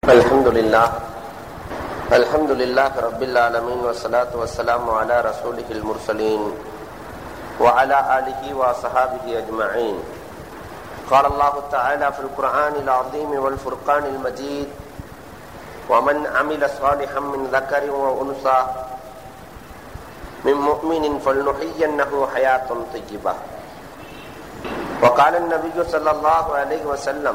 الحمد لله الحمد لله رب العالمين والصلاة والسلام على رسوله المرسلين وعلى آله وصحابه أجمعين قال الله تعالى في القرآن العظيم والفرقان المجيد ومن عمل صالحا من ذكر وأنثى من مؤمن فلنحيينه حياة طيبة وقال النبي صلى الله عليه وسلم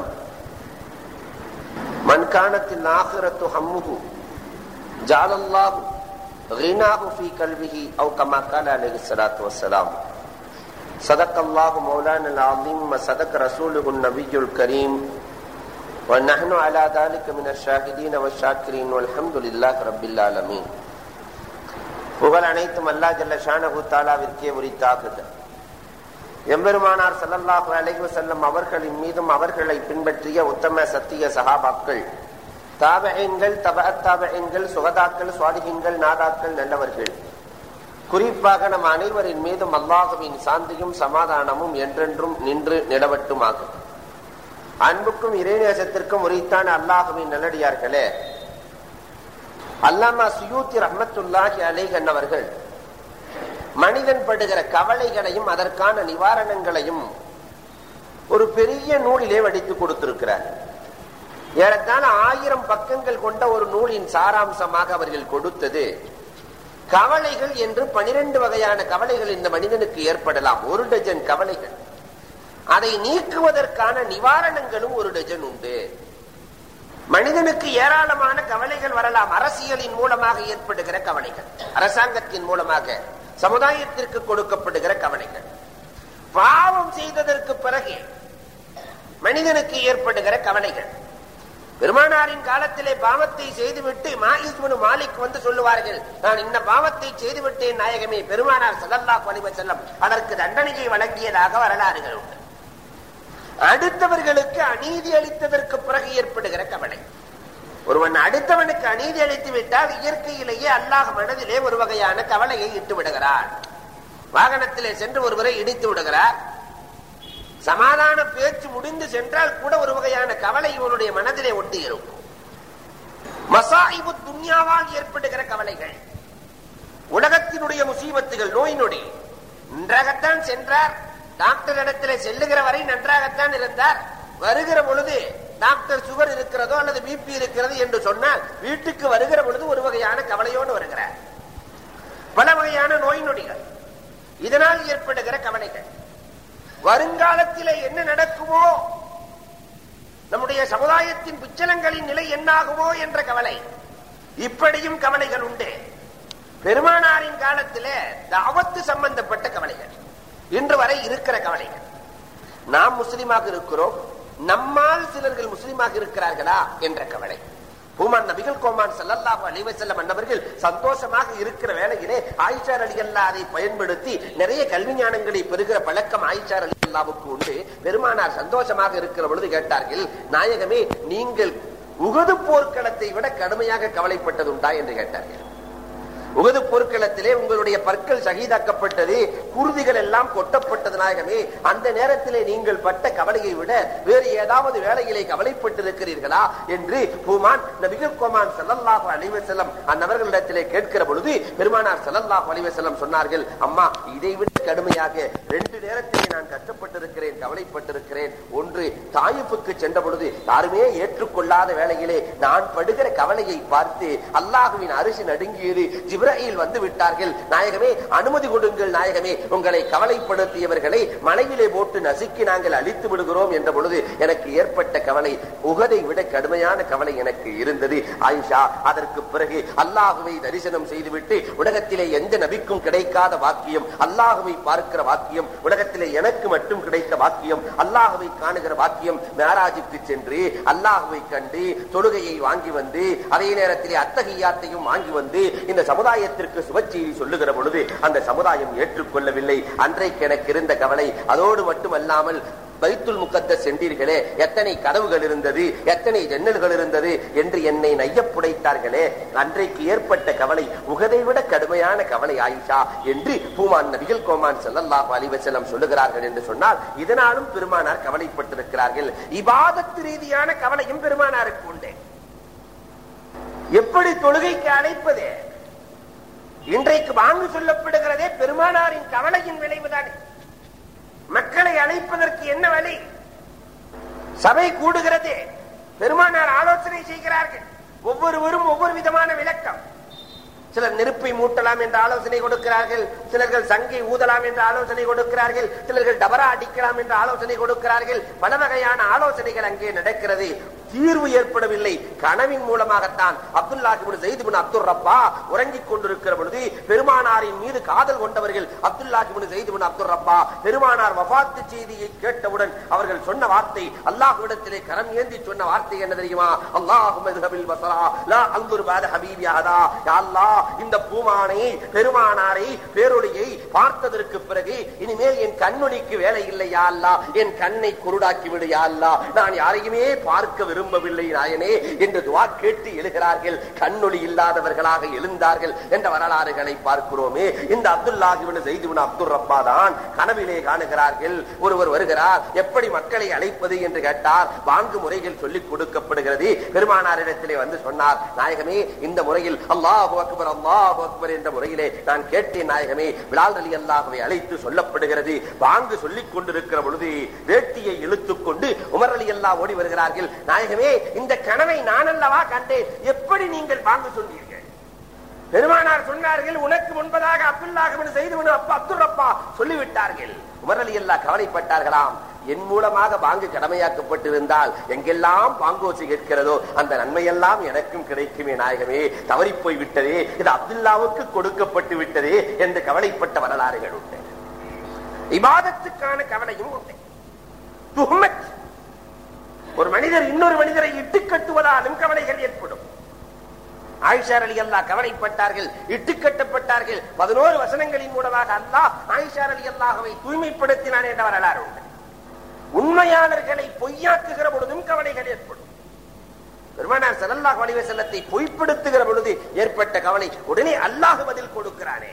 من كانت الآخرة همه جعل الله غناه في قلبه أو كما قال عليه الصلاة والسلام صدق الله مولانا العظيم وصدق رسوله النبي الكريم ونحن على ذلك من الشاهدين والشاكرين والحمد لله رب العالمين புகழ் அனைத்தும் அல்லா ஜல்ல ஷானஹு தாலாவிற்கே உரித்தாகுது எம்பெருமானார் சல்லல்லாஹு அலைஹி வஸல்லம் அவர்களின் மீதும் அவர்களை பின்பற்றிய உத்தம சத்திய சஹாபாக்கள் தாபெண்கள் தப தாபெண்கள் சுகதாக்கள் சுவாதிகங்கள் நாதாக்கள் நல்லவர்கள் குறிப்பாக நம் அனைவரின் மீதும் அல்லாஹுவின் சாந்தியும் சமாதானமும் என்றென்றும் நின்று நிலவட்டுமாகும் அன்புக்கும் இறைநேசத்திற்கும் உரித்தான அல்லாஹுவின் நல்லடியார்களே அல்லாமா சுயூத்தி ரஹமத்துல்லாஹி அலேஹ் என்னவர்கள் மனிதன் படுகிற கவலைகளையும் அதற்கான நிவாரணங்களையும் ஒரு பெரிய நூலிலே வடித்து கொடுத்திருக்கிறார் ஏறத்தாழ ஆயிரம் பக்கங்கள் கொண்ட ஒரு நூலின் சாராம்சமாக அவர்கள் கொடுத்தது கவலைகள் என்று பனிரெண்டு வகையான கவலைகள் இந்த மனிதனுக்கு ஏற்படலாம் ஒரு டஜன் கவலைகள் அதை நீக்குவதற்கான நிவாரணங்களும் ஒரு டஜன் உண்டு மனிதனுக்கு ஏராளமான கவலைகள் வரலாம் அரசியலின் மூலமாக ஏற்படுகிற கவலைகள் அரசாங்கத்தின் மூலமாக சமுதாயத்திற்கு கொடுக்கப்படுகிற கவலைகள் பாவம் செய்ததற்கு பிறகு மனிதனுக்கு ஏற்படுகிற கவலைகள் பெருமானாரின் காலத்திலே பாவத்தை செய்துவிட்டு மாயிஸ்மனு மாலிக் வந்து சொல்லுவார்கள் நான் இந்த பாவத்தை செய்துவிட்டேன் நாயகமே பெருமானார் சல்லல்லா பணிவ செல்லம் அதற்கு தண்டனையை வழங்கியதாக வரலாறுகள் உண்டு அடுத்தவர்களுக்கு அநீதி அளித்ததற்கு பிறகு ஏற்படுகிற கவலை ஒருவன் அடுத்தவனுக்கு அநீதி அளித்து விட்டால் இயற்கையிலேயே அல்லாஹ் மனதிலே ஒரு வகையான கவலையை இட்டு விடுகிறார் வாகனத்திலே சென்று ஒருவரை இடித்து விடுகிறார் சமாதான பேச்சு முடிந்து சென்றால் கூட ஒரு வகையான கவலை இவனுடைய மனதிலே ஒட்டி இருக்கும் மசாயிபு துன்யாவால் ஏற்படுகிற கவலைகள் உலகத்தினுடைய முசீபத்துகள் நோய் நொடி நன்றாகத்தான் சென்றார் டாக்டர் இடத்துல செல்லுகிற வரை நன்றாகத்தான் இருந்தார் வருகிற பொழுது டாக்டர் சுகர் இருக்கிறதோ அல்லது பிபி இருக்கிறது என்று சொன்னால் வீட்டுக்கு வருகிற பொழுது ஒரு வகையான கவலையோடு வருகிறார் பல வகையான நோய் நொடிகள் இதனால் ஏற்படுகிற கவலைகள் வருங்காலத்திலே என்ன நடக்குமோ நம்முடைய சமுதாயத்தின் பிச்சலங்களின் நிலை என்னாகுமோ என்ற கவலை இப்படியும் கவலைகள் உண்டு பெருமானாரின் காலத்திலே தாவத்து சம்பந்தப்பட்ட கவலைகள் இன்று வரை இருக்கிற கவலைகள் நாம் முஸ்லிமாக இருக்கிறோம் நம்மால் சிலர்கள் முஸ்லிமாக இருக்கிறார்களா என்ற கவலை பூமான் நபிகள் கோமான் சல்லல்லாஹு அலைவ செல்லம் அன்னவர்கள் சந்தோஷமாக இருக்கிற வேளையிலே ஆயிஷார் அலி அல்லா அதை பயன்படுத்தி நிறைய கல்வி ஞானங்களை பெறுகிற பழக்கம் ஆயிஷார் அலி அல்லாவுக்கு உண்டு பெருமானார் சந்தோஷமாக இருக்கிற பொழுது கேட்டார்கள் நாயகமே நீங்கள் உகது போர்க்களத்தை விட கடுமையாக கவலைப்பட்டதுண்டா என்று கேட்டார்கள் உகது போர்க்களத்திலே உங்களுடைய பற்கள் சகிதாக்கப்பட்டது குருதிகள் எல்லாம் கொட்டப்பட்டது நாயகமே அந்த நேரத்திலே நீங்கள் பட்ட கவலையை விட வேறு ஏதாவது வேலையிலே கவலைப்பட்டிருக்கிறீர்களா என்று பூமான் நபிகள் கோமான் செல்லல்லாஹு அழிவ செல்லம் அந்நபர்களிடத்திலே கேட்கிற பொழுது பெருமானார் செல்லல்லாஹு அழிவ செல்லம் சொன்னார்கள் அம்மா இதை விட கடுமையாக ரெண்டு நேரத்திலே நான் கஷ்டப்பட்டிருக்கிறேன் கவலைப்பட்டிருக்கிறேன் ஒன்று தாயிப்புக்கு சென்ற பொழுது யாருமே ஏற்றுக்கொள்ளாத வேளையிலே நான் படுகிற கவலையை பார்த்து அல்லாஹுவின் அரிசி நடுங்கியது ஜிப்ராயில் வந்து விட்டார்கள் நாயகமே அனுமதி கொடுங்கள் நாயகமே உங்களை கவலைப்படுத்தியவர்களை மலையிலே போட்டு நசுக்கி நாங்கள் அழித்து விடுகிறோம் என்ற பொழுது எனக்கு ஏற்பட்ட கவலை உகதை விட கடுமையான கவலை எனக்கு இருந்தது ஆயிஷா அதற்கு பிறகு அல்லாஹுவை தரிசனம் செய்துவிட்டு உலகத்திலே எந்த நபிக்கும் கிடைக்காத வாக்கியம் அல்லாஹுவை பார்க்கிற வாக்கியம் உலகத்திலே எனக்கு மட்டும் கிடைத்த வாக்கியம் அல்லாஹுவை காணுகிற வாக்கியம் மேராஜுக்கு சென்று அல்லாஹுவை கண்டு தொழுகையை வாங்கி வந்து அதே நேரத்திலே அத்தகையாத்தையும் வாங்கி வந்து இந்த சமுதாயத்திற்கு சுபச்செய்தி சொல்லுகிற பொழுது அந்த சமுதாயம் ஏற்றுக்கொள்ளவில்லை அன்றைக்கு எனக்கு இருந்த கவலை அதோடு மட்டுமல்லாமல் பைத்துல் முக்கத்த சென்றீர்களே எத்தனை கதவுகள் இருந்தது எத்தனை ஜன்னல்கள் இருந்தது என்று என்னை நையப்புடைத்தார்களே அன்றைக்கு ஏற்பட்ட கவலை உகதை விட கடுமையான கவலை ஆயிஷா என்று பூமான் நபிகள் கோமான் செல்லல்லாஹு அலிவசலம் சொல்லுகிறார்கள் என்று சொன்னால் இதனாலும் பெருமானார் கவலைப்பட்டிருக்கிறார்கள் இபாதத்து ரீதியான கவலையும் பெருமானாருக்கு உண்டு எப்படி தொழுகைக்கு அழைப்பது இன்றைக்கு வாங்கு சொல்லப்படுகிறதே பெருமானாரின் கவலையின் விளைவுதான் மக்களை அழைப்பதற்கு என்ன வழி சபை கூடுகிறது பெருமானார் ஆலோசனை செய்கிறார்கள் ஒவ்வொருவரும் ஒவ்வொரு விதமான விளக்கம் சிலர் நெருப்பை மூட்டலாம் என்ற ஆலோசனை கொடுக்கிறார்கள் சிலர்கள் சங்கை ஊதலாம் என்ற ஆலோசனை கொடுக்கிறார்கள் சிலர்கள் டபரா அடிக்கலாம் என்ற ஆலோசனை கொடுக்கிறார்கள் பல வகையான ஆலோசனைகள் அங்கே நடக்கிறது தீர்வு ஏற்படவில்லை கனவின் மூலமாகத்தான் அப்துல்லாஹிபின் செய்துபின் அப்துல் ரப்பா உறங்கிக் கொண்டிருக்கிற பொழுது பெருமானாரின் மீது காதல் கொண்டவர்கள் அப்துல்லாஹிபின் செய்துபின் அப்துல் ரப்பா பெருமானார் வபாத்து செய்தியை கேட்டவுடன் அவர்கள் சொன்ன வார்த்தை அல்லாஹ்விடத்திலே கரம் ஏந்தி சொன்ன வார்த்தை என்ன தெரியுமா அல்லாஹும் வசரா லா அங்குர் பாத ஹபீபி அஹதா யா அல்லாஹ் இந்த பூமானை பெருமானாரை பேரொளியை பார்த்ததற்கு பிறகு இனிமேல் என் கண்ணொளிக்கு வேலை இல்லை யா அல்லாஹ் என் கண்ணை குருடாக்கி விடு யா அல்லாஹ் நான் யாரையுமே பார்க்க விரும்பவில்லை நாயனே என்று துவா கேட்டு எழுகிறார்கள் கண்ணொளி இல்லாதவர்களாக எழுந்தார்கள் என்ற வரலாறுகளை பார்க்கிறோமே இந்த அப்துல்லாஹிபின் செய்துவின் அப்துல் ரப்பா தான் கனவிலே காணுகிறார்கள் ஒருவர் வருகிறார் எப்படி மக்களை அழைப்பது என்று கேட்டார் வாங்கு முறைகள் சொல்லிக் கொடுக்கப்படுகிறது பெருமானாரிடத்திலே வந்து சொன்னார் நாயகமே இந்த முறையில் அல்லாஹு அக்பர் அல்லாஹு அக்பர் என்ற முறையிலே நான் கேட்டேன் நாயகமே விழால் அலி அல்லாஹுவை அழைத்து சொல்லப்படுகிறது வாங்கு சொல்லிக் கொண்டிருக்கிற பொழுது வேட்டியை இழுத்துக் கொண்டு உமர் அலி அல்லா ஓடி வருகிறார்கள் நாயகமே இந்த கனவை நான் அல்லவா கண்டேன் எப்படி நீங்கள் வாங்க சொன்னீர்கள் பெருமானார் சொன்னார்கள் உனக்கு முன்பதாக அப்துல்லாஹிபின் செய்து அப்பா அப்துல் அப்பா சொல்லிவிட்டார்கள் உமர் அலி அல்லா கவலைப்பட்டார்களாம் என் மூலமாக பாங்கு கடமையாக்கப்பட்டிருந்தால் எங்கெல்லாம் பாங்கோசி கேட்கிறதோ அந்த நன்மையெல்லாம் எனக்கும் கிடைக்குமே நாயகமே தவறி போய் விட்டதே இது அப்துல்லாவுக்கு கொடுக்கப்பட்டு விட்டதே என்று கவலைப்பட்ட வரலாறுகள் உண்டு இபாதத்துக்கான கவலையும் உண்டு துஹ்மத் ஒரு மனிதர் இன்னொரு மனிதரை இட்டு கட்டுவதாலும் கவலைகள் ஏற்படும் ஆயிஷார் அலி அல்லா கவலைப்பட்டார்கள் இட்டு கட்டப்பட்டார்கள் பதினோரு வசனங்களின் மூலமாக அல்லாஹ் ஆயிஷார் அலி அல்லாஹவை தூய்மைப்படுத்தினான் என்ற வரலாறு உண்டு உண்மையாளர்களை பொய்யாக்குகிற பொழுதும் கவலைகள் ஏற்படும் பெருமானார் சல்லல்லாஹு அலைஹி வஸல்லத்தை பொய்ப்படுத்துகிற பொழுது ஏற்பட்ட கவலை உடனே அல்லாஹ் பதில் கொடுக்கிறானே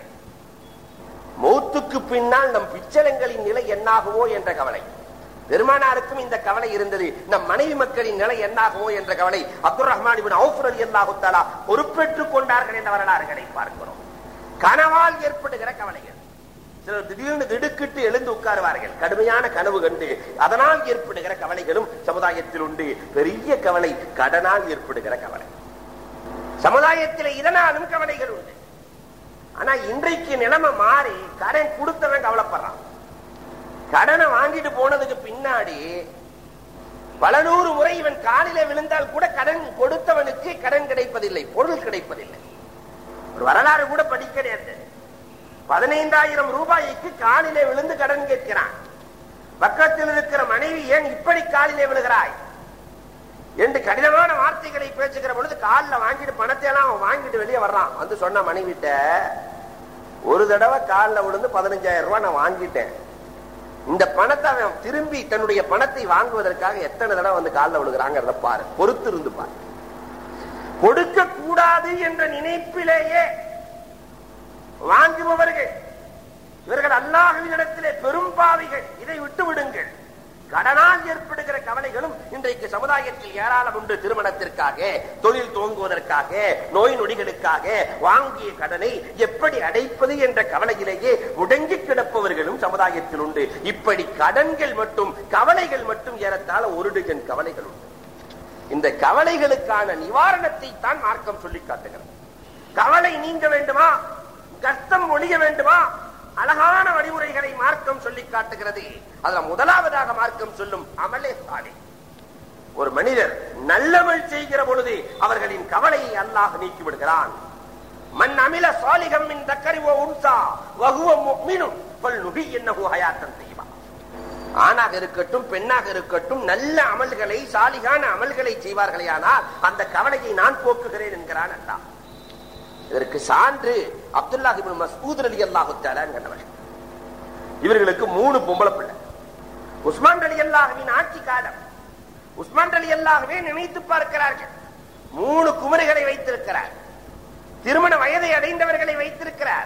மௌத்துக்கு பின்னால் நம் பிச்சலங்களின் நிலை என்னாகுமோ என்ற கவலை பெருமானாருக்கும் இந்த கவலை இருந்தது நம் மனைவி மக்களின் நிலை என்னாகுமோ என்ற கவலை அப்துல் ரஹ்மான் இபின் அவுஃபர் அலி அல்லாஹு தஆலா பொறுப்பேற்றுக் கொண்டார்கள் என்ற வரலாறுகளை பார்க்கிறோம் கனவால் ஏற்படுகிற கவலைகள் சிலர் திடீர்னு திடுக்கிட்டு எழுந்து உட்காருவார்கள் கடுமையான கனவு கண்டு அதனால் ஏற்படுகிற கவலைகளும் சமுதாயத்தில் உண்டு பெரிய கவலை கடனால் ஏற்படுகிற கவலை சமுதாயத்தில் இதனாலும் கவலைகள் உண்டு ஆனா இன்றைக்கு நிலைமை மாறி கடன் கொடுத்தவன் கவலைப்படுறான் கடனை வாங்கிட்டு போனதுக்கு பின்னாடி பல நூறு முறை இவன் காலில விழுந்தால் கூட கடன் கொடுத்தவனுக்கு கடன் கிடைப்பதில்லை பொருள் கிடைப்பதில்லை ஒரு வரலாறு கூட படிக்க நேர்ந்தது பதினைந்தாயிரம் ரூபாய்க்கு காலிலே விழுந்து கடன் கேட்கிறான் பக்கத்தில் இருக்கிற மனைவி ஏன் இப்படி காலிலே விழுகிறாய் என்று கடினமான வார்த்தைகளை பேசுகிற பொழுது காலில் வாங்கிட்டு பணத்தை எல்லாம் அவன் வாங்கிட்டு வெளியே வர்றான் வந்து சொன்ன மனைவிட்ட ஒரு தடவை காலில் விழுந்து பதினஞ்சாயிரம் ரூபாய் நான் வாங்கிட்டேன் இந்த பணத்தை அவன் திரும்பி தன்னுடைய பணத்தை வாங்குவதற்காக எத்தனை தடவை வந்து காலில் விழுகிறாங்கிறத பாரு பொறுத்து இருந்து பாரு கொடுக்க கூடாது என்ற நினைப்பிலேயே வாங்குபவர்கள் இவர்கள் அல்லாஹுவினிடத்திலே பெரும் பாவிகள் இதை விட்டு விடுங்கள் கடனால் ஏற்படுகிற கவலைகளும் இன்றைக்கு சமுதாயத்தில் ஏராளம் உண்டு திருமணத்திற்காக தொழில் துவங்குவதற்காக நோய் நொடிகளுக்காக வாங்கிய கடனை எப்படி அடைப்பது என்ற கவலையிலேயே முடங்கி கிடப்பவர்களும் சமுதாயத்தில் உண்டு இப்படி கடன்கள் மட்டும் கவலைகள் மட்டும் ஏறத்தாழ ஒரு டஜன் கவலைகள் உண்டு இந்த கவலைகளுக்கான நிவாரணத்தை தான் மார்க்கம் சொல்லி காட்டுகிறது கவலை நீங்க வேண்டுமா கஷ்டம் ஒழிய வேண்டுமா அழகான வழிமுறைகளை மார்க்கம் சொல்லி காட்டுகிறது அதுல முதலாவதாக மார்க்கம் சொல்லும் அமலே சாலை ஒரு மனிதர் நல்லவள் செய்கிற பொழுது அவர்களின் கவலையை அல்லாஹ் நீக்கி விடுகிறான் மண் அமில சாலிகம் மின் தக்கரிவோ உன்சா வகுவ முக்மினும் பல் நுகி என்னஹு ஹயாத்தன் செய்வா ஆணாக இருக்கட்டும் பெண்ணாக இருக்கட்டும் நல்ல அமல்களை சாலிகான அமல்களை செய்வார்களே ஆனால் அந்த கவலையை நான் போக்குகிறேன் என்கிறான் அல்லாஹ் இதற்கு சான்று அப்துல்லாஹ் இப்னு மஸ்ஊத் ரலியல்லாஹு தஆலா என்பவர் இவர்களுக்கு மூணு பொம்பளை பிள்ளை உஸ்மான் ரலியல்லாஹுவின் ஆட்சி காலம் உஸ்மான் ரலியல்லாஹுவே நினைத்து பார்க்கிறார்கள் மூணு குமரிகளை வைத்திருக்கிறார் திருமண வயதை அடைந்தவர்களை வைத்திருக்கிறார்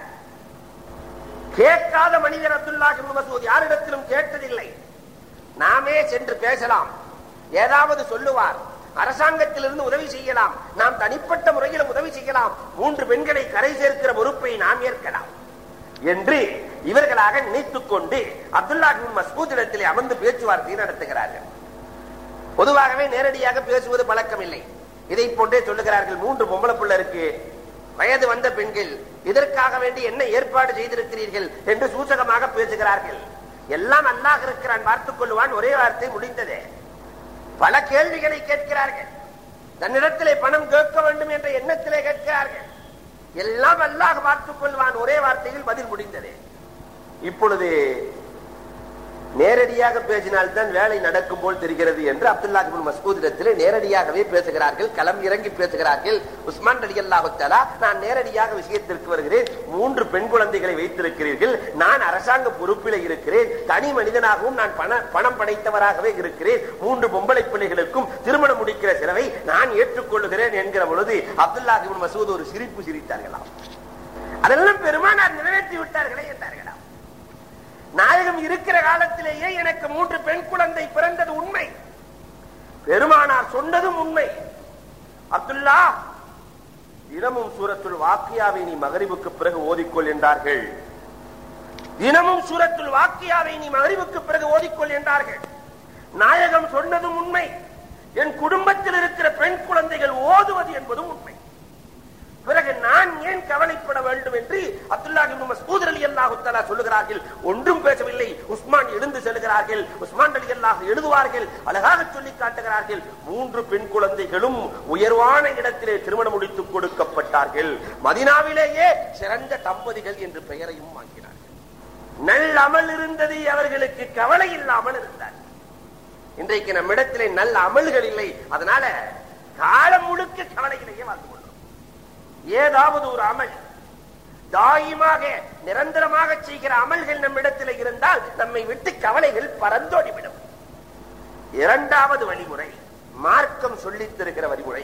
கேட்காத மனிதர் அப்துல்லாஹ் இப்னு மஸ்ஊத் யாரிடத்திலும் கேட்டதில்லை நாமே சென்று பேசலாம் ஏதாவது சொல்லுவார் அரசாங்கத்திலிருந்து உதவி செய்யலாம் நாம் தனிப்பட்ட முறையில் உதவி செய்யலாம் மூன்று பெண்களை கரை சேர்க்கிற பொறுப்பை நாம் ஏற்கலாம் என்று இவர்களாக நினைத்துக் கொண்டு அப்துல்லா மசூத் இடத்திலே அமர்ந்து பேச்சுவார்த்தை நடத்துகிறார்கள் பொதுவாகவே நேரடியாக பேசுவது பழக்கம் இல்லை இதை போன்றே சொல்லுகிறார்கள் மூன்று பொம்பளை பிள்ளை இருக்கு வயது வந்த பெண்கள் இதற்காக வேண்டி என்ன ஏற்பாடு செய்திருக்கிறீர்கள் என்று சூசகமாக பேசுகிறார்கள் எல்லாம் அல்லாஹ் இருக்கிறான் பார்த்துக் கொள்வான் ஒரே வார்த்தை முடிந்ததே பல கேள்விகளை கேட்கிறார்கள் தன்னிடத்திலே பணம் கேட்க வேண்டும் என்ற எண்ணத்திலே கேட்கிறார்கள் எல்லாம் அல்லாஹ் பார்த்துக் கொள்வான் ஒரே வார்த்தையில் பதில் முடிந்தது இப்பொழுது நேரடியாக பேசினால்தான் வேலை நடக்கும் போல் தெரிகிறது என்று அப்துல்லா மசூதிடத்திலே நேரடியாகவே பேசுகிறார்கள் களம் இறங்கி பேசுகிறார்கள் உஸ்மான் அலி அல்லாஹுத்தாலா நான் நேரடியாக விஷயத்திற்கு வருகிறேன் மூன்று பெண் குழந்தைகளை வைத்திருக்கிறீர்கள் நான் அரசாங்க பொறுப்பில் இருக்கிறேன் தனி மனிதனாகவும் நான் பண பணம் படைத்தவராகவே இருக்கிறேன் மூன்று பொம்பளை பிள்ளைகளுக்கும் திருமணம் முடிக்கிற செலவை நான் ஏற்றுக்கொள்ளுகிறேன் என்கிற பொழுது அப்துல்லா மசூத் ஒரு சிரிப்பு சிரித்தார்களாம் அதெல்லாம் பெருமானார் நிறைவேற்றி விட்டார்களே என்றார்களாம் நாயகம் இருக்கிற காலத்திலேயே எனக்கு மூன்று பெண் குழந்தை பிறந்தது உண்மை பெருமானார் சொன்னதும் உண்மை அப்துல்லா தினமும் சூரத்துள் வாக்கியாவை நீ மகரிவுக்கு பிறகு ஓதிக்கொள் என்றார்கள் தினமும் சூரத்துள் வாக்கியாவை நீ மகரிவுக்கு பிறகு ஓதிக்கொள் என்றார்கள் நாயகம் சொன்னதும் உண்மை என் குடும்பத்தில் இருக்கிற பெண் குழந்தைகள் ஓதுவது என்பதும் உண்மை பிறகு நான் ஏன் கவலைப்பட வேண்டும் என்று அப்துல்லாஹி மஸ்ஊத் அலி அல்லாஹு தஆலா சொல்லுகிறார்கள் ஒன்றும் பேசவில்லை உஸ்மான் எழுந்து செல்கிறார்கள் உஸ்மான் அலி அல்லாஹ் எழுதுவார்கள் அழகாக சொல்லி காட்டுகிறார்கள் மூன்று பெண் குழந்தைகளும் உயர்வான இடத்திலே திருமணம் முடித்துக் கொடுக்கப்பட்டார்கள் மதினாவிலேயே சிறந்த தம்பதிகள் என்று பெயரையும் வாங்கினார்கள் நல் அமல் இருந்தது அவர்களுக்கு கவலை இல்லாமல் இருந்தார் இன்றைக்கு நம்மிடத்திலே நல்ல அமல்கள் இல்லை அதனால காலம் முழுக்க கவலையிலேயே வாழ்ந்து கொள்ளும் ஏதாவது ஒரு அமல் தாயிமாக நிரந்தரமாக செய்கிற அமல்கள் நம்மிடத்தில் இருந்தால் நம்மை விட்டு கவலைகள் பறந்தோடிவிடும் இரண்டாவது வழிமுறை மார்க்கம் சொல்லித் தருகிற வழிமுறை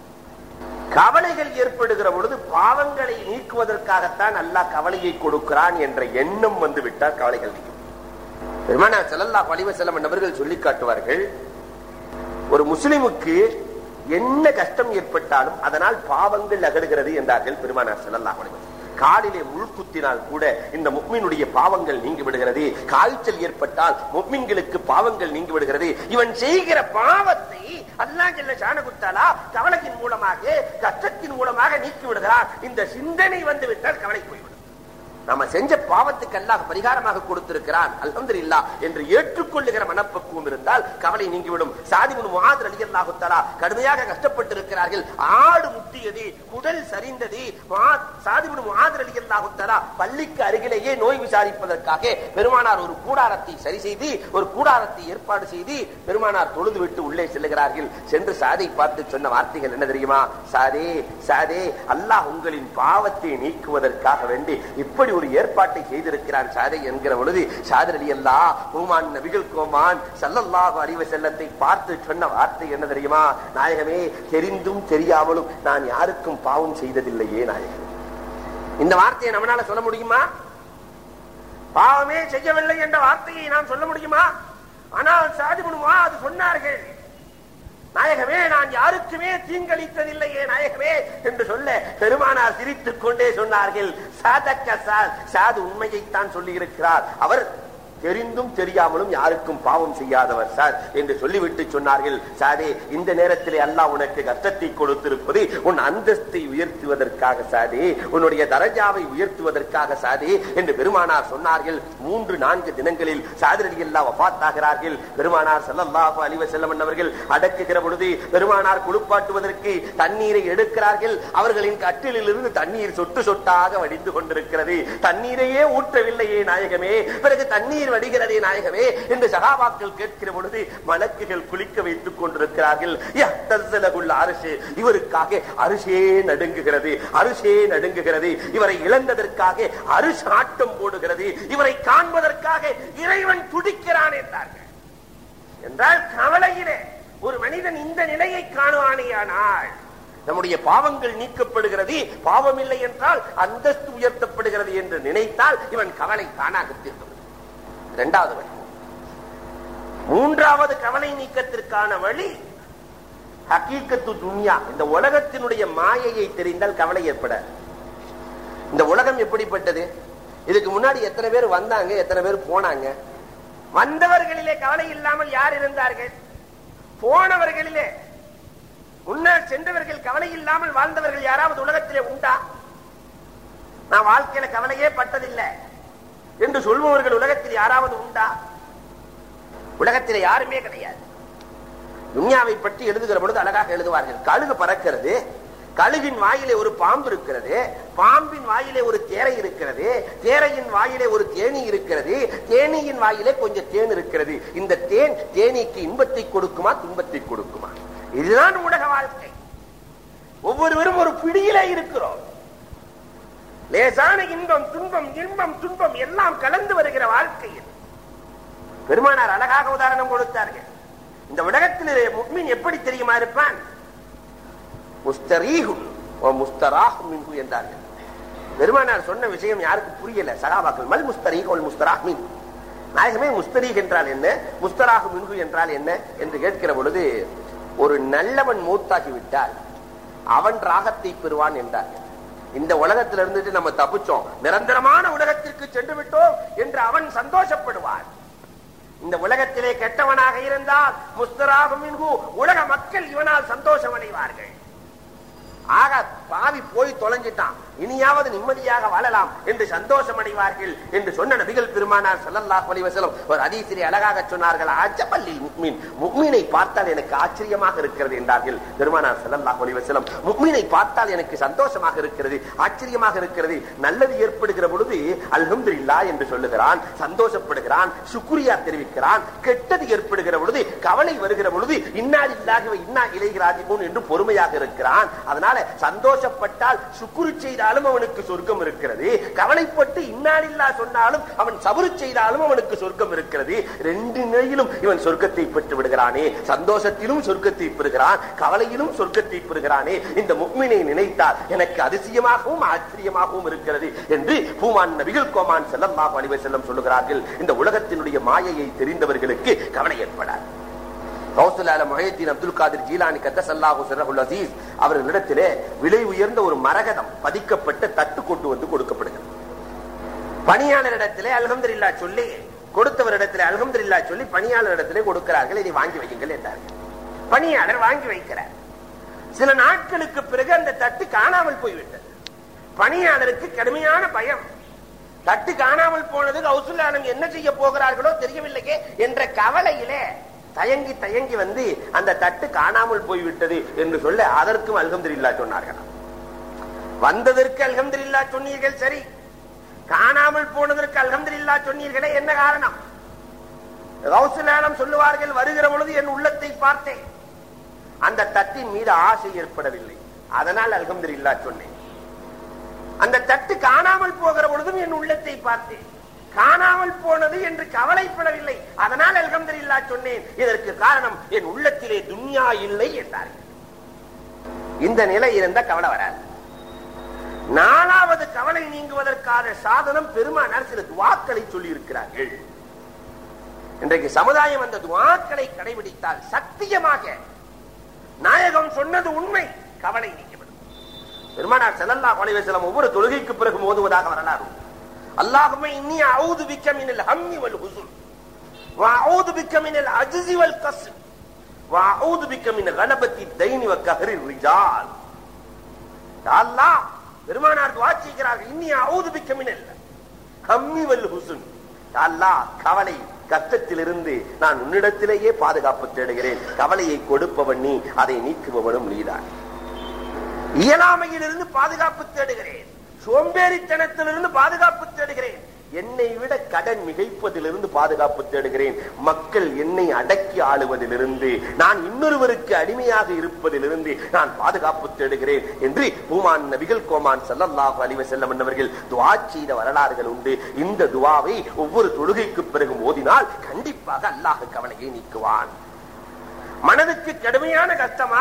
கவலைகள் ஏற்படுகிற பொழுது பாவங்களை நீக்குவதற்காகத்தான் அல்லாஹ் கவலையை கொடுக்கிறான் என்ற எண்ணம் வந்து விட்டால் கவலைகள் நீக்கும் பெருமானா செல்லல்லா பழிவ செல்லம் அவர்கள் சொல்லி காட்டுவார்கள் ஒரு முஸ்லிமுக்கு என்ன கஷ்டம் ஏற்பட்டாலும் அதனால் பாவங்கள் அகடுகிறது என்றார்கள் பெருமானார் செல்லல்லா பழிவ காலிலே முள் குத்தினால் கூட இந்த முக்மினுடைய பாவங்கள் நீங்கி விடுகிறது காய்ச்சல் ஏற்பட்டால் முக்மின்களுக்கு பாவங்கள் நீங்கி விடுகிறது இவன் செய்கிற பாவத்தை அல்லாஹ் ஜல்ல ஷானகுத்தாலா கவலையின் மூலமாக கஷ்டத்தின் மூலமாக நீக்கி விடுகிறார் இந்த சிந்தனை வந்து விட்டால் கவலை போய்விடும் நம்ம செஞ்ச பாவத்துக்கு அல்லாஹ் பரிகாரமாக கொடுத்திருக்கிறான் அல்ஹம்துலில்லா என்று ஏற்றுக்கொள்ளுகிற மனப்பக்குவம் இருந்தால் கவலை நீங்கிவிடும் சாதிபுன் முஆத் ரலியல்லாஹு தஆலா கடுமையாக கஷ்டப்பட்டிருக்கிறார்கள் ஆடு முட்டியது குடல் சரிந்தது முஆத் சாதிபுன் முஆத் ரலியல்லாஹு தஆலா பள்ளிக்கு அருகிலேயே நோய் விசாரிப்பதற்காக பெருமானார் ஒரு கூடாரத்தை சரி செய்து ஒரு கூடாரத்தை ஏற்பாடு செய்து பெருமானார் தொழுது விட்டு உள்ளே செல்லுகிறார்கள் சென்று சாதை பார்த்து சொன்ன வார்த்தைகள் என்ன தெரியுமா சாதே சாதே அல்லாஹ் உங்களின் பாவத்தை நீக்குவதற்காக வேண்டி இப்படி ஒரு ஏற்பாட்டை செய்திருக்கிறான் சாதை என்கிற பொழுது சாதர் அலி அல்லா ஹூமான் நபிகள் கோமான் சல்லல்லாஹு அறிவ செல்லத்தை பார்த்து சொன்ன வார்த்தை என்ன தெரியுமா நாயகமே தெரிந்தும் தெரியாமலும் நான் யாருக்கும் பாவம் செய்ததில்லையே நாயகமே இந்த வார்த்தையை நம்மளால சொல்ல முடியுமா பாவமே செய்யவில்லை என்ற வார்த்தையை நாம் சொல்ல முடியுமா ஆனால் சாதி பண்ணுவா அது சொன்னார்கள் நாயகமே நான் யாருக்குமே தீங்களித்ததில்லையே நாயகமே என்று சொல்ல பெருமானார் சிரித்துக் கொண்டே சொன்னார்கள் சாதக்க சாத் சாது உண்மையைத்தான் சொல்லி இருக்கிறார் அவர் தெரிந்தும் தெரியாமலும் யாருக்கும் பாவம் செய்யாதவர் சார் என்று சொல்லிவிட்டு சொன்னார்கள் சாதே இந்த நேரத்திலே அல்லாஹ் உனக்கு கஷ்டத்தை கொடுத்திருப்பது உன் அந்தஸ்தை உயர்த்துவதற்காக சாதே உன்னுடைய தரஜாவை உயர்த்துவதற்காக சாதே என்று பெருமானார் சொன்னார்கள் மூன்று நான்கு தினங்களில் சாதிரடி எல்லாம் வபாத்தாகிறார்கள் பெருமானார் ஸல்லல்லாஹு அலைஹி வஸல்லம் அவர்கள் அடக்குகிற பொழுது பெருமானார் குளிப்பாட்டுவதற்கு தண்ணீரை எடுக்கிறார்கள் அவர்களின் கட்டிலில் இருந்து தண்ணீர் சொட்டு சொட்டாக வடிந்து கொண்டிருக்கிறது தண்ணீரையே ஊற்றவில்லையே நாயகமே பிறகு தண்ணீர் வடிகிறதே நாயகமே என்று சகாபாக்கள் கேட்கிற பொழுது மலக்குகள் குளிக்க வைத்துக் கொண்டிருக்கிறார்கள் யஹ்தஸ்ஸலகுல் அரிசி இவருக்காக அரிசே நடுங்குகிறது அரிசே நடுங்குகிறது இவரை இழந்ததற்காக அரிசி ஆட்டம் போடுகிறது இவரை காண்பதற்காக இறைவன் துடிக்கிறான் என்றார்கள் என்றால் கவலையிலே ஒரு மனிதன் இந்த நிலையை காணுவானேயானால் நம்முடைய பாவங்கள் நீக்கப்படுகிறது பாவம் இல்லை என்றால் அந்தஸ்து உயர்த்தப்படுகிறது என்று நினைத்தால் இவன் கவலை தானாக தீர்க்கும் இரண்டாவது வழி மூன்றாவது கவலை நீக்கத்திற்கான வழி ஹக்கீக்கத்து துன்யா இந்த உலகத்தினுடைய மாயையை தெரிந்தால் கவலை ஏற்பட இந்த உலகம் எப்படிப்பட்டது இதுக்கு முன்னாடி எத்தனை பேர் வந்தாங்க எத்தனை பேர் போனாங்க வந்தவர்களிலே கவலை இல்லாமல் யார் இருந்தார்கள் போனவர்களிலே முன்னால் சென்றவர்கள் கவலை இல்லாமல் வாழ்ந்தவர்கள் யாராவது உலகத்திலே உண்டா நான் வாழ்க்கையில கவலையே பட்டதில்லை என்று சொல்பவர்கள் உலகத்தில் யாராவது உண்டா உலகத்தில் யாருமே கிடையாது துன்யாவை பற்றி எழுதுகிற பொழுது அழகாக எழுதுவார்கள் கழுகு பறக்கிறது கழுகின் வாயிலே ஒரு பாம்பு இருக்கிறது பாம்பின் வாயிலே ஒரு தேரை இருக்கிறது தேரையின் வாயிலே ஒரு தேனி இருக்கிறது தேனியின் வாயிலே கொஞ்சம் தேன் இருக்கிறது இந்த தேன் தேனீக்கு இன்பத்தை கொடுக்குமா துன்பத்தை கொடுக்குமா இதுதான் உலக வாழ்க்கை ஒவ்வொருவரும் ஒரு பிடியிலே இருக்கிறோம் லேசான இன்பம் துன்பம் இன்பம் துன்பம் எல்லாம் கலந்து வருகிற வாழ்க்கையில் பெருமானார் அழகாக உதாரணம் கொடுத்தார்கள் இந்த உலகத்திலே முக்மின் எப்படி தெரியுமா இருப்பான் முஸ்தரீகுன் ஓ முஸ்தராஹ் மின்ஹு என்றார்கள் பெருமானார் சொன்ன விஷயம் யாருக்கு புரியல சகாபாக்கள் மல் முஸ்தரீக் ஒல் முஸ்தராஹ் மின் நாயகமே முஸ்தரீக் என்றால் என்ன முஸ்தராஹ் மின்ஹு என்றால் என்ன என்று கேட்கிற பொழுது ஒரு நல்லவன் மூத்தாகி விட்டால் அவன் ராகத்தை பெறுவான் என்றார்கள் இந்த உலகத்தில் இருந்துட்டு நம்ம தப்பிச்சோம் நிரந்தரமான உலகத்திற்கு சென்று விட்டோம் என்று அவன் சந்தோஷப்படுவான் இந்த உலகத்திலே கெட்டவனாக இருந்தால் முஸ்தராகும் உலக மக்கள் இவனால் சந்தோஷம் அடைவார்கள் ஆக பாவி போய் தொலைஞ்சிட்டான் இனியாவது நிம்மதியாக வாழலாம் என்று சந்தோஷம் அடைவார்கள் என்று சொன்ன நபிகள் பெருமானார் ஸல்லல்லாஹு அலைஹி வஸல்லம் ஒரு ஹதீஸிலே அழகாக சொன்னார்கள் அஜபல்லி முக்மின் முக்மீனை பார்த்தால் எனக்கு ஆச்சரியமாக இருக்கிறது என்றார்கள் பெருமானார் ஸல்லல்லாஹு அலைஹி வஸல்லம் முக்மீனை பார்த்தால் எனக்கு சந்தோஷமாக இருக்கிறது ஆச்சரியமாக இருக்கிறது நல்லது ஏற்படுகிற பொழுது அல்ஹம்துலில்லாஹ் என்று சொல்லுகிறான் சந்தோஷப்படுகிறான் சுக்ரியா தெரிவிக்கிறான் கெட்டது ஏற்படுகிற பொழுது கவலை வருகிற பொழுது இன்னாலில்லாஹி வ இன்னா இலைஹி ராஜிஊன் என்று பொறுமையாக இருக்கிறான் அதனால சந்தோஷப்பட்டால் சுக்குரு செய்தாலும் அவனுக்கு சொர்க்கம் இருக்கிறது கவலைப்பட்டு இன்னாலில்லா சொன்னாலும் அவன் சபுரு செய்தாலும் அவனுக்கு சொர்க்கம் இருக்கிறது ரெண்டு நிலையிலும் இவன் சொர்க்கத்தை பெற்று விடுகிறானே சந்தோஷத்திலும் சொர்க்கத்தை பெறுகிறான் கவலையிலும் சொர்க்கத்தை பெறுகிறானே இந்த முக்மினை நினைத்தால் எனக்கு அதிசயமாகவும் ஆச்சரியமாகவும் இருக்கிறது என்று பூமான் நபிகள் கோமான் செல்லல்லாஹு அலைஹி வஸல்லம் சொல்லுகிறார்கள் இந்த உலகத்தினுடைய மாயையை தெரிந்தவர்களுக்கு கவலை ஏற்படாது கௌசலால முஹைத்தீன் அப்துல் காதிர் ஜீலானி கத்தசல்லாஹு சிறகுல் அசீஸ் அவர்களிடத்திலே விலை உயர்ந்த ஒரு மரகதம் பதிக்கப்பட்ட தட்டு கொண்டு வந்து கொடுக்கப்படுகிறது பணியாளரிடத்திலே அல்ஹம்துலில்லா சொல்லி கொடுத்தவரிடத்திலே அல்ஹம்துலில்லா சொல்லி பணியாளரிடத்திலே கொடுக்கிறார்கள் இதை வாங்கி வையுங்கள் என்றார்கள் பணியாளர் வாங்கி வைக்கிறார் சில நாட்களுக்கு பிறகு அந்த தட்டு காணாமல் போய்விட்டது பணியாளருக்கு கடுமையான பயம் தட்டு காணாமல் போனது கௌசுல்லானம் என்ன செய்ய போகிறார்களோ தெரியவில்லையே என்ற கவலையிலே தயங்கி தயங்கி வந்து அந்த தட்டு காணாமல் போய்விட்டது என்று சொல்ல அதற்கும் அல்ஹம்துலில்லா சொன்னார்கள் வந்ததற்கு அல்ஹம்துலில்லா சொன்னீர்கள் சரி காணாமல் போனதற்கு அல்ஹம்துலில்லா சொன்னீர்களே என்ன காரணம் கௌசலானம் சொல்லுவார்கள் வருகிற பொழுது என் உள்ளத்தை பார்த்தேன் அந்த தட்டின் மீது ஆசை ஏற்படவில்லை அதனால் அல்ஹம்துலில்லா சொன்னேன் அந்த தட்டு காணாமல் போகிற பொழுதும் என் உள்ளத்தை பார்த்தேன் காணாமல் போனது என்று கவலைப்படவில்லை அதனால் அல்ஹம்துலில்லா சொன்னேன் இதற்கு காரணம் என் உள்ளத்திலே துன்யா இல்லை என்றார்கள் இந்த நிலை இருந்த கவலை வராது நாலாவது கவலை நீங்குவதற்கான சாதனம் பெருமானார் சில துவாக்களை சொல்லி இருக்கிறார்கள் இன்றைக்கு சமுதாயம் அந்த துவாக்களை கடைபிடித்தால் சத்தியமாக நாயகம் சொன்னது உண்மை கவலை நீங்கிவிடும் பெருமானார் செல்லல்லா கொலைவசலம் ஒவ்வொரு தொழுகைக்கு பிறகு மோதுவதாக வரலாறு அல்லாஹுமே இன்னி அவுது பிக்க மினல் ஹம்மி வல் ஹுசுன் வஅஊது பிக்க மினல் அஜ்ஸி வல் கஸ்ர் வஅஊது பிக்க மின் கலபத்தி தைனி வ கஹரி ரிஜால் யா அல்லாஹ் பெருமானார் துஆ செய்கிறார்கள் இன்னி அவுது பிக்க மினல் ஹம்மி வல் ஹுசுன் யா அல்லாஹ் கவலை கஷ்டத்திலிருந்து நான் உன்னிடத்திலேயே பாதுகாப்பு தேடுகிறேன் கவலையை கொடுப்பவன் நீ அதை நீக்குபவனும் நீதான் இயலாமையிலிருந்து பாதுகாப்பு தேடுகிறேன் சோம்பேறித்தனத்திலிருந்து பாதுகாப்பு தேடுகிறேன் என்னை விட கடன் மிகைப்பதிலிருந்து பாதுகாப்பு தேடுகிறேன் மக்கள் என்னை அடக்கி ஆளுவதிலிருந்து நான் இன்னொருவருக்கு அடிமையாக இருப்பதிலிருந்து நான் பாதுகாப்பு தேடுகிறேன் என்று பூமான் நபிகள் கோமான் சல்லல்லாஹு அலைஹி வஸல்லம் என்பவர்கள் துஆ செய்த வரலாறுகள் உண்டு இந்த துஆவை ஒவ்வொரு தொழுகைக்கு பிறகு ஓதினால் கண்டிப்பாக அல்லாஹ் கவலையை நீக்குவான் மனதுக்கு கடுமையான கஷ்டமா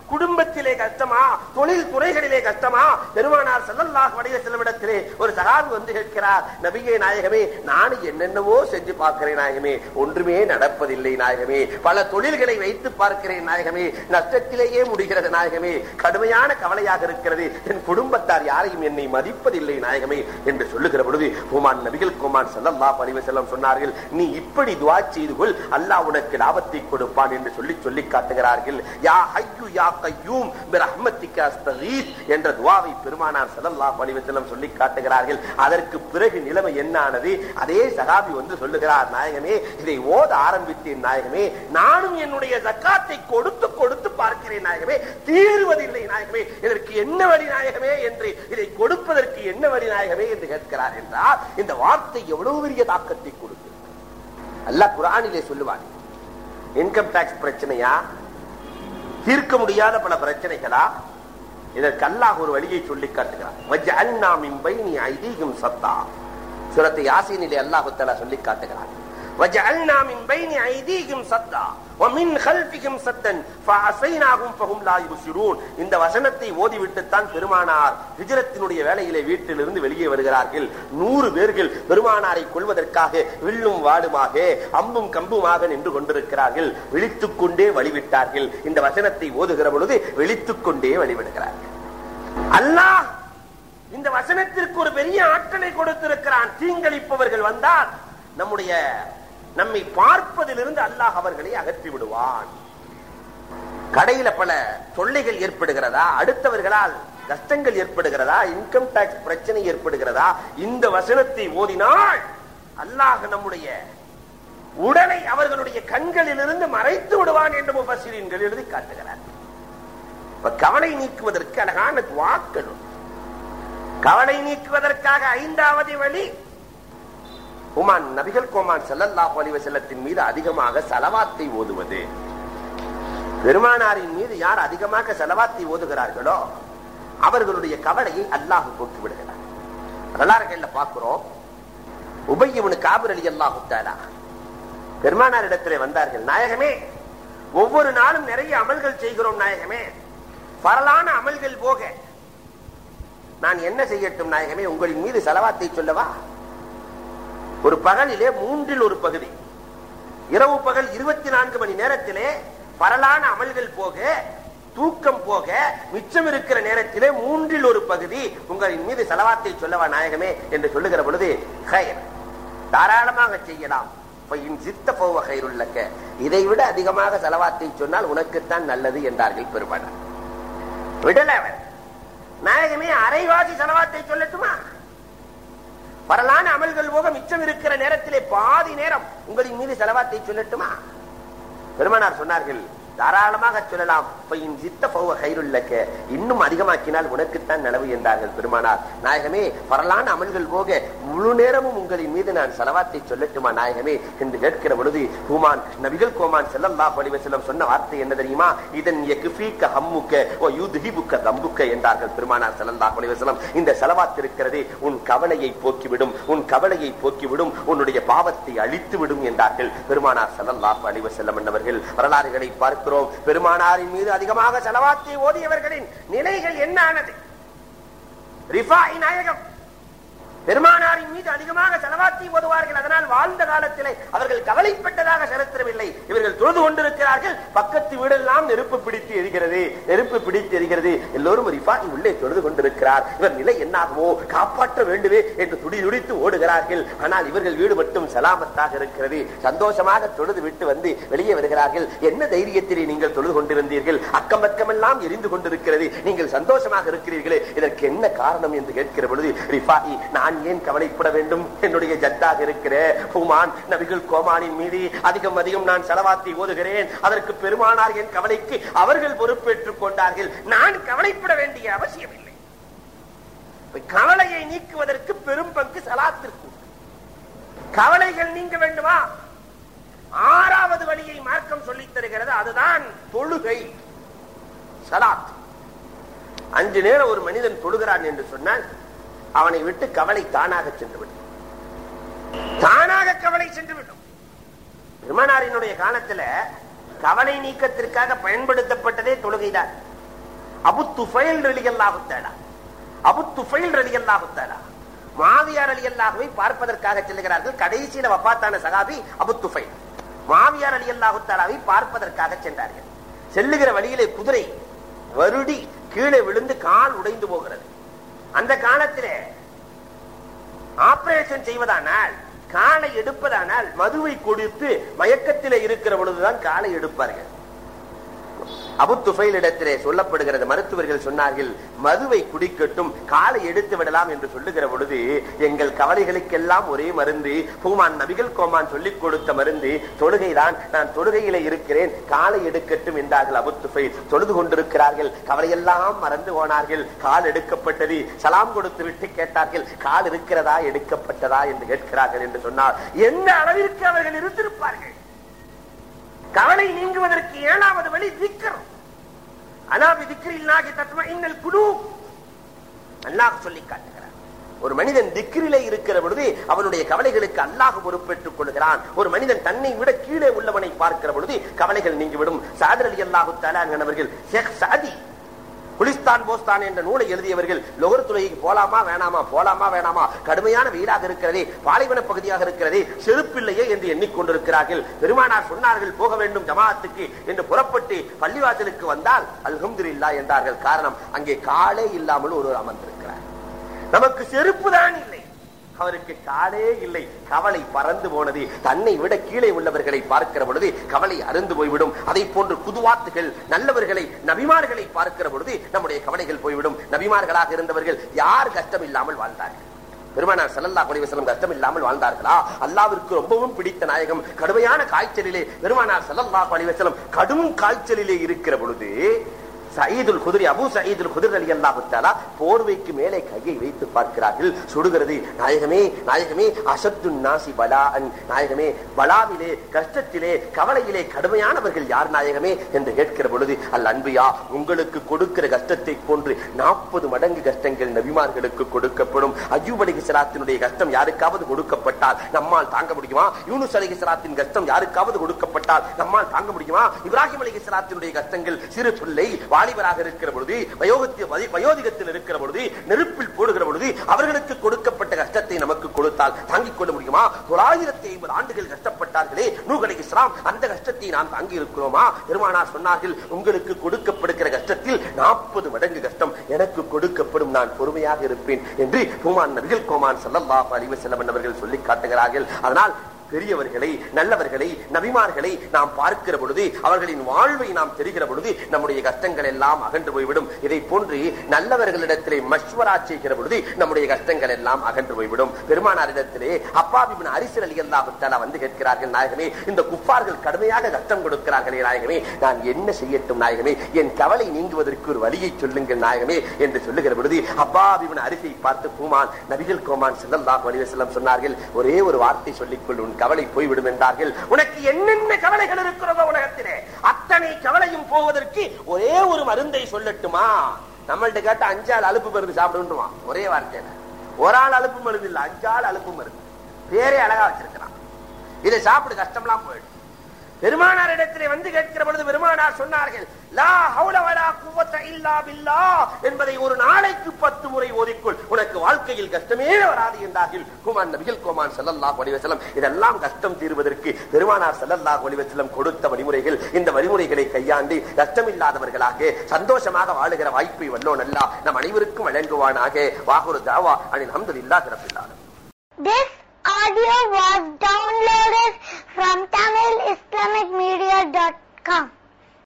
குடும்பத்திலே கஷ்டமா தொழில் துறைகளிலே கஷ்டமா பெருமானார் செல்லல்லாஹ் வடிவ செல்லவிடத்திலே ஒரு சகாபி வந்து கேட்கிறார் நபியே நாயகமே நானும் என்னென்னவோ செஞ்சு பார்க்கிறேன் நாயகமே ஒன்றுமே நடப்பதில்லை நாயகமே பல தொழில்களை வைத்து பார்க்கிறேன் நாயகமே நஷ்டத்திலேயே முடிகிறது நாயகமே கடுமையான கவலையாக இருக்கிறது என் குடும்பத்தார் யாரையும் என்னை மதிப்பதில்லை நாயகமே என்று சொல்லுகிற பொழுது குமான் நபிகள் குமான் செல்லல்லா பணிவு செல்லம் சொன்னார்கள் நீ இப்படி துவா செய்து கொள் அல்லாஹ் உனக்கு லாபத்தை கொடுப்பான் என்று சொல்லி சொல்லி காட்டுகிறார்கள் யா ஹய்யு யா கையூம் பிரஹ்மத்திக்க அஸ்தகீத் என்ற துவாவை பெருமானார் ஸல்லல்லாஹு அலைஹி வஸல்லம் சொல்லி காட்டுகிறார்கள் அதற்கு பிறகு நிலைமை என்ன ஆனது அதே சகாபி வந்து சொல்லுகிறார் நாயகமே இதை ஓத ஆரம்பித்தேன் நாயகமே நானும் என்னுடைய ஜக்காத்தை கொடுத்து கொடுத்து பார்க்கிறேன் நாயகமே தீருவதில்லை நாயகமே இதற்கு என்ன வழி நாயகமே என்று இதை கொடுப்பதற்கு என்ன வழி நாயகமே என்று கேட்கிறார் என்றால் இந்த வார்த்தை எவ்வளவு பெரிய தாக்கத்தை கொடுத்து அல்லாஹ் குரானிலே சொல்லுவான் இன்கம் டாக்ஸ் பிரச்சனையா தீர்க்க முடியாத பல பிரச்சனைகளா இதற்கு அல்லாஹ் ஒரு வழியை சொல்லி காட்டுகிறார் வஜ்அல்னா மின் பைனி ஐதீஹிம் சத்தா சூரத்தை யாசீனிலே அல்லாஹ் தஆலா சொல்லி காட்டுகிறார் وجعلنا من بين ايديهم سدا ومن خلفهم سدا فعصيناهم فهم لا يبصرون இந்த வசனத்தை ஓதிவிட்டுத்தான் பெருமானார் ஹிஜ்ரத்தினுடைய வேலையிலே வீட்டிலிருந்து வெளியே வருகிறார்கள் நூறு பேர்கள் பெருமானாரை கொள்வதற்காக வில்லும் வாடுமாக அம்பும் கம்புமாக நின்று கொண்டிருக்கிறார்கள் விழித்துக் கொண்டே வழிவிட்டார்கள் இந்த வசனத்தை ஓதுகிற பொழுது விழித்துக் கொண்டே வழிவிடுகிறார்கள் அல்லாஹ் இந்த வசனத்திற்கு ஒரு பெரிய ஆற்றலை கொடுத்திருக்கிறான் தீங்களிப்பவர்கள் வந்தால் நம்முடைய நம்மை பார்ப்பதிலிருந்து அல்லாஹ் அவர்களை அகற்றி விடுவான் கடையில பல தொல்லைகள் ஏற்படுகிறதா அடுத்தவர்களால் கஷ்டங்கள் ஏற்படுகிறதா இன்கம் டாக்ஸ் பிரச்சனை ஏற்படுகிறதா இந்த வசனத்தை ஓதினால் அல்லாஹ் நம்முடைய உடலை அவர்களுடைய கண்களிலிருந்து மறைத்து விடுவான் என்று முபசிரியன்கள் எழுதி காட்டுகிறார் இப்ப கவலை நீக்குவதற்கு அழகான வாக்கள் கவலை நீக்குவதற்காக ஐந்தாவது வழி உமான் நபிகள் கோமான் செல்லல்லாஹு அலைஹி வஸல்லத்தின் மீது அதிகமாக சலவாத்தை ஓதுவது பெருமானாரின் மீது யார் அதிகமாக செலவாத்தை ஓதுகிறார்களோ அவர்களுடைய கவலையை அல்லாஹ் போக்கி விடுகிறார் வரலாறுகள்ல பார்க்கிறோம் உபய்யவனு காபர் அலி அல்லாஹு தாலா பெருமானார் இடத்திலே வந்தார்கள் நாயகமே ஒவ்வொரு நாளும் நிறைய அமல்கள் செய்கிறோம் நாயகமே பரலான அமல்கள் போக நான் என்ன செய்யட்டும் நாயகமே உங்களின் மீது செலவாத்தை சொல்லவா ஒரு பகலிலே மூன்றில் ஒரு பகுதி இரவு பகல் இருபத்தி நான்கு மணி நேரத்திலே பரலான அமல்கள் போக தூக்கம் போக மிச்சம் இருக்கிற நேரத்திலே மூன்றில் ஒரு பகுதி உங்களின் மீது செலவாத்தை சொல்லவா நாயகமே என்று சொல்லுகிற பொழுது ஹயர் தாராளமாக செய்யலாம் சித்த போவ கயிறுள்ளக்க இதை விட அதிகமாக செலவாத்தை சொன்னால் உனக்குத்தான் நல்லது என்றார்கள் பெருமானார் விடல அவர் நாயகமே அரைவாசி செலவாத்தை சொல்லட்டுமா பரலான அமல்கள் போக மிச்சம் இருக்கிற நேரத்திலே பாதி நேரம் உங்களின் மீது செலவாத்தை சொல்லட்டுமா பெருமானார் சொன்னார்கள் தாராளமாக சொல்லலாம் சித்த பௌவ கைருள்ளக்க இன்னும் அதிகமாக்கினால் உனக்குத்தான் நனவு என்றார்கள் பெருமானார் நாயகமே பரலான அமல்கள் போக முழு நேரமும் உங்களின் மீது நான் செலவாத்தை சொல்லட்டுமா நாயகமே என்று கேட்கிற பொழுது ஹூமான் நபிகள் கோமான் செல்லல்லா பழிவ செல்லம் சொன்ன வார்த்தை என்ன தெரியுமா இதன் எகுஃபீக்க ஹம்முக்க ஓ யுத்ஹிபுக்க தம்புக்க என்றார்கள் பெருமானார் செல்லல்லா பழிவ செல்லம் இந்த செலவாத்து இருக்கிறது உன் கவலையை போக்கிவிடும் உன் கவலையை போக்கிவிடும் உன்னுடைய பாவத்தை அழித்து விடும் என்றார்கள் பெருமானார் செல்லல்லா பழிவ செல்லம் என்னவர்கள் வரலாறுகளை பார்க்கிறோம் பெருமானாரின் மீது அதிகமாக செலவாத்தை ஓதியவர்களின் நிலைகள் என்ன ஆனது ரிஃபாய் நாயகம் பெருமானாரின் மீது அதிகமாக செலவாத்தி ஓதுவார்கள் அதனால் வாழ்ந்த காலத்திலே அவர்கள் கவலைப்பட்டதாக சரித்திரமில்லை இவர்கள் தொழுது கொண்டிருக்கிறார்கள் பக்கத்து வீடெல்லாம் நெருப்பு பிடித்து எரிகிறது நெருப்பு பிடித்து எரிகிறது எல்லோரும் ரிஃபாய் உள்ளே தொழுது கொண்டிருக்கிறார் இவர் நிலை என்னாகுமோ காப்பாற்ற வேண்டுமே என்று துடி துடித்து ஓடுகிறார்கள் ஆனால் இவர்கள் வீடு மட்டும் சலாமத்தாக இருக்கிறது சந்தோஷமாக தொழுது விட்டு வந்து வெளியே வருகிறார்கள் என்ன தைரியத்திலே நீங்கள் தொழுது கொண்டிருந்தீர்கள் அக்கம் பக்கமெல்லாம் எரிந்து கொண்டிருக்கிறது நீங்கள் சந்தோஷமாக இருக்கிறீர்களே இதற்கு என்ன காரணம் என்று கேட்கிற பொழுது ரிஃபாயி நான் ஏன் கவலைப்பட வேண்டும் என்னுடைய ஜத்தாக இருக்கிற ஹுமான் நபிகள் கோமானின் மீது அதிகம் அதிகம் நான் செலவாத்தி ஓதுகிறேன் அதற்கு பெருமானார் என் கவலைக்கு அவர்கள் பொறுப்பேற்றுக் கொண்டார்கள் நான் கவலைப்பட வேண்டிய அவசியம் இல்லை கவலையை நீக்குவதற்கு பெரும் பங்கு சலாத்திற்கு கவலைகள் நீங்க வேண்டுமா ஆறாவது வழியை மார்க்கம் சொல்லித் தருகிறது அதுதான் தொழுகை சலாத் அஞ்சு நேரம் ஒரு மனிதன் தொழுகிறான் என்று சொன்னால் அவனை விட்டு கவலை தானாக சென்று விடும் தானாக கவலை சென்று விடும் பெருமானாரினுடைய காலத்துல கவலை நீக்கத்திற்காக பயன்படுத்தப்பட்டதே தொழுகைதான் அபு துஃபைல் ரலியல்லாஹு தஆலா அபு துஃபைல் ரலியல்லாஹு தஆலா மாவியார் ரலியல்லாஹுவை பார்ப்பதற்காக செல்லுகிறார்கள் கடைசியில வஃபாத்தான சகாபி அபு துஃபைல் மாவியார் ரலியல்லாஹு தஆலாவை பார்ப்பதற்காக சென்றார்கள் செல்லுகிற வழியிலே குதிரை வருடி கீழே விழுந்து கால் உடைந்து போகிறது அந்த காலத்திலே ஆபரேஷன் செய்வதானால் காலை எடுப்பதானால் மதுவை கொடுத்து மயக்கத்திலே இருக்கிற பொழுதுதான் காலை எடுப்பார்கள் அபு துஃபைலிடத்திலே சொல்லப்படுகிறது மருத்துவர்கள் சொன்னார்கள் மதுவை குடிக்கட்டும் காலை எடுத்து விடலாம் என்று சொல்லுகிற பொழுது எங்கள் கவலைகளுக்கெல்லாம் ஒரே மருந்து பூமான் நபிகள் கோமான் சொல்லிக் கொடுத்த மருந்து தொழுகைதான் நான் தொழுகையிலே இருக்கிறேன் காலை எடுக்கட்டும் என்றார்கள் அபு துஃபைல் தொழுது கொண்டிருக்கிறார்கள் கவலையெல்லாம் மறந்து போனார்கள் கால் எடுக்கப்பட்டது சலாம் கொடுத்து விட்டு கேட்டார்கள் கால் இருக்கிறதா எடுக்கப்பட்டதா என்று கேட்கிறார்கள் என்று சொன்னார் எந்த அளவிற்கு அவர்கள் இருந்திருப்பார்கள் கவலை நீங்குவதற்கு ஏழாவது வழி திக்கர் அனாபி திக்கிரில்லாகி தத்துவ இன்னல் குழு அல்லாஹ் சொல்லி காட்டுகிறார் ஒரு மனிதன் திக்கிரிலே இருக்கிற பொழுது அவனுடைய கவலைகளுக்கு அல்லாஹ் பொறுப்பேற்றுக் கொள்கிறான் ஒரு மனிதன் தன்னை விட கீழே உள்ளவனை பார்க்கிற பொழுது கவலைகள் நீங்கிவிடும் சாதர் அலி அல்லாஹு அவர்கள் ஷேக் சாதி குலிஸ்தான் போஸ்தான் என்ற நூலை எழுதியவர்கள் லொகர் துறைக்கு போலாமா வேணாமா போலாமா வேணாமா கடுமையான வெயிலாக இருக்கிறதே பாலைவன பகுதியாக இருக்கிறதே செருப்பில்லையே என்று எண்ணிக்கொண்டிருக்கிறார்கள் பெருமானார் சொன்னார்கள் போக வேண்டும் ஜமாத்துக்கு என்று புறப்பட்டு பள்ளிவாசலுக்கு வந்தால் அல்ஹம்துலில்லா என்றார்கள் காரணம் அங்கே காலே இல்லாமல் ஒருவர் அமர்ந்திருக்கிறார் நமக்கு செருப்பு தான் இல்லை அவருக்கு காலே இல்லை கவலை பறந்து போனது தன்னை விட கீழே உள்ளவர்களை பார்க்கிற பொழுது கவலை அருந்து போய்விடும் அதை போன்று குதுவாத்துகள் நல்லவர்களை நபிமார்களை பார்க்கிற பொழுது நம்முடைய கவலைகள் போய்விடும் நபிமார்களாக இருந்தவர்கள் யார் கஷ்டம் இல்லாமல் வாழ்ந்தார்கள் பெருமானார் சல்லல்லா குலைவசலம் கஷ்டம் இல்லாமல் வாழ்ந்தார்களா அல்லாவிற்கு ரொம்பவும் பிடித்த நாயகம் கடுமையான காய்ச்சலிலே பெருமானார் சல்லல்லா குலைவசலம் கடும் காய்ச்சலிலே இருக்கிற பொழுது சயீதுல் குதிரி அபு சயீதுல் குதிர் அலி அல்லாஹு தஆலா போர்வைக்கு மேலே கையை வைத்து பார்க்கிறார்கள் சுடுகிறது நாயகமே நாயகமே அசத்து நாசி பலான் நாயகமே பலாவிலே கஷ்டத்திலே கவலையிலே கடுமையானவர்கள் யார் நாயகமே என்று கேட்கிற பொழுது அல்ல அன்பியா உங்களுக்கு கொடுக்கிற கஷ்டத்தை போன்று நாற்பது மடங்கு கஷ்டங்கள் நபிமார்களுக்கு கொடுக்கப்படும் அஜூப் அலி சலாத்தினுடைய கஷ்டம் யாருக்காவது கொடுக்கப்பட்டால் நம்மால் தாங்க முடியுமா யூனுஸ் அலி சலாத்தின் கஷ்டம் யாருக்காவது கொடுக்கப்பட்டால் நம்மால் தாங்க முடியுமா இப்ராஹிம் அலி சலாத்தினுடைய கஷ்டங்கள் சிறு பிள்ளை வாலிபராக இருக்கிற பொழுது வயோகத்தி- வய- வயோதிகத்தில் இருக்கிற பொழுது நெருப்பில் போடுகிற பொழுது அவர்களுக்கு கொடுக்கப்பட்ட கஷ்டத்தை நமக்கு கொடுத்தால் தாங்கிக் கொள்ள முடியுமா தொள்ளாயிரத்தி ஐம்பது ஆண்டுகள் கஷ்டப்பட்டார்களே நூகலை இஸ்லாம் அந்த கஷ்டத்தை நாம் தாங்கி இருக்கிறோமா பெருமானார் சொன்னார்கள் உங்களுக்கு கொடுக்கப்படுகிற கஷ்டத்தில் நாற்பது மடங்கு கஷ்டம் எனக்கு கொடுக்கப்படும் நான் பொறுமையாக இருப்பேன் என்று பூமான் நபிகள் கோமான் சல்லல்லாஹு அலைஹி வஸல்லம் அவர்கள் சொல்லி காட்டுகிறார்கள் அதனால் பெரியவர்களை நல்லவர்களை நபிமார்களை நாம் பார்க்கிற பொழுது அவர்களின் வாழ்வை நாம் தெரிகிற பொழுது நம்முடைய கஷ்டங்கள் எல்லாம் அகன்று போய்விடும் இதை போன்று நல்லவர்களிடத்திலே மஷ்வரா செய்கிற பொழுது நம்முடைய கஷ்டங்கள் எல்லாம் அகன்று போய்விடும் பெருமானாரிடத்திலே அப்பாபிபின் அரிசல் அலி அல்லாஹுத்தாலா வந்து கேட்கிறார்கள் நாயகமே இந்த குப்பார்கள் கடுமையாக கஷ்டம் கொடுக்கிறார்களே நாயகமே நான் என்ன செய்யட்டும் நாயகமே என் கவலை நீங்குவதற்கு ஒரு வழியை சொல்லுங்கள் நாயகமே என்று சொல்லுகிற பொழுது அப்பாபிபின் அரிசை பார்த்து பூமான் நபிகள் கோமான் செல்லல்லாஹு அலைஹி வஸல்லம் சொன்னார்கள் ஒரே ஒரு வார்த்தை சொல்லிக்கொள் உன் கவலை போய்விடும் என்றார்கள் உனக்கு என்னென்ன கவலைகள் இருக்கிறதோ உலகத்திலே அத்தனை கவலையும் போவதற்கு ஒரே ஒரு மருந்தை சொல்லட்டுமா நம்மள்ட்ட கேட்ட அஞ்சாள் அலுப்பு மருந்து சாப்பிடுவான் ஒரே வார்த்தையில ஒரு ஆள் அலுப்பு மருந்து இல்ல அஞ்சாள் அலுப்பு மருந்து பேரே அழகா வச்சிருக்கிறான் இதை சாப்பிடு கஷ்டம்லாம் போயிடும் பெருமானார் இடத்திலே வந்து கேட்கிற பொழுது பெருமானார் சொன்னார்கள் லா ஹவுல வலா குவத்த இல்லா பில்லாஹ் என்பதை ஒரு நாளைக்கு பத்து முறை ஓதிக்கொள் உனக்கு வாழ்க்கையில் கஷ்டமே வராது என்றார்கள் குமான் நபிகள் கோமான் ஸல்லல்லாஹு அலைஹி வஸல்லம் இதெல்லாம் கஷ்டம் தீர்வதற்கு பெருமானார் ஸல்லல்லாஹு அலைஹி வஸல்லம் கொடுத்த வழிமுறைகள் இந்த வழிமுறைகளை கையாண்டு கஷ்டமில்லாதவர்களாக சந்தோஷமாக வாழுகிற வாய்ப்பை வல்லோன் அல்லாஹ் நம் அனைவருக்கும் வழங்குவானாக வாகுரு தாவா அனில் அல்ஹம்துலில்லாஹி ரப்பில் ஆலமீன் This audio was downloaded from TamilIslamicMedia.com.